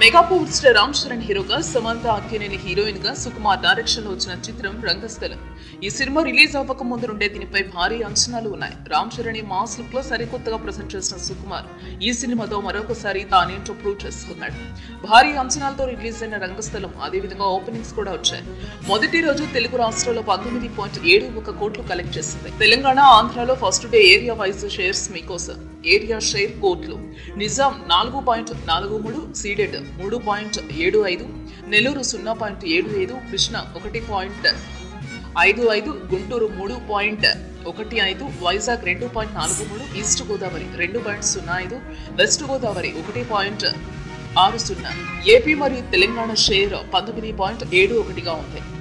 mega power star Ram Charan హీరోగా Samantha Akkineni heroine గా Sukumar direction లో వచ్చిన చిత్రం రంగస్థలం ఈ సినిమా రిలీజ్ అవ్వక ముందు నుండే దీనిపై భారీ అంచనాలు ఉన్నాయి రామ్ చరణ్ ఈ మాస్ లుక్ లో సరికొత్తగా ప్రజెంట్ చేసిన సుకుమార్ ఈ సినిమాతో మరొకసారి తానేంటో ప్రూవ్ చేసుకున్నాడు భారీ అంచనాలతో రిలీజ్ అయిన రంగస్థలం అదేవిధంగా ఓపెనింగ్స్ కూడా వచ్చాయి మొదటి రోజు తెలుగు రాష్ట్రాల్లో పంతొమ్మిది పాయింట్ ఏడు ఒక కోట్లు కలెక్ట్ చేసింది తెలంగాణ ఆంధ్రాలో first day area wise shares మీకోసం ఏరియా షేర్ కోట్లు నిజాం నాలుగు పాయింట్ నాలుగు మూడు సీడెడ్ మూడు పాయింట్ ఏడు ఐదు నెల్లూరు సున్నా పాయింట్ ఏడు ఐదు కృష్ణ ఒకటి పాయింట్ ఐదు ఐదు గుంటూరు మూడు పాయింట్ ఒకటి ఐదు వైజాగ్ రెండు పాయింట్ నాలుగు మూడు ఈస్ట్ గోదావరి రెండు పాయింట్ సున్నా ఐదు వెస్ట్ గోదావరి ఒకటి పాయింట్ ఆరు సున్నా ఏపీ మరియు తెలంగాణ షేర్ పంతొమ్మిది పాయింట్ ఏడు ఒకటిగా ఉంది